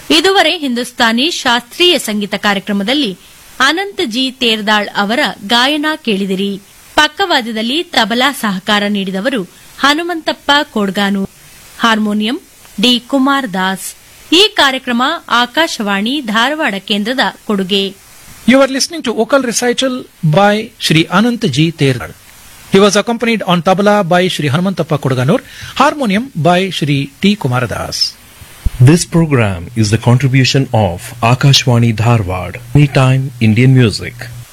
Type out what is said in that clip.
ಇದುವರೆ ಹಿಂದೂಸ್ತಾನಿ ಶಾಸ್ತ್ರೀಯ ಸಂಗೀತ ಕಾರ್ಯಕ್ರಮದಲ್ಲಿ ಅನಂತ್ ಜಿ ತೇರ್ದಾಳ್ ಅವರ ಗಾಯನ ಕೇಳಿದಿರಿ ಪಕ್ಕವಾದ್ಯದಲ್ಲಿ ತಬಲಾ ಸಹಕಾರ ನೀಡಿದವರು ಹನುಮಂತಪ್ಪ ಕೋಡ್ಗಾನು ಹಾರ್ಮೋನಿಯಂ ಡಿ ಕುಮಾರ್ ದಾಸ್ ಈ ಕಾರ್ಯಕ್ರಮ ಆಕಾಶವಾಣಿ ಧಾರವಾಡ ಕೇಂದ್ರದ ಕೊಡುಗೆ You are listening to vocal recital by Shri Anant G. Terdal. He was accompanied on tabla by Shri Hanumantappa Kodaganur, harmonium by Shri T. Kumaradas. This program is the contribution of Akashwani Dharwad, Anytime Indian Music.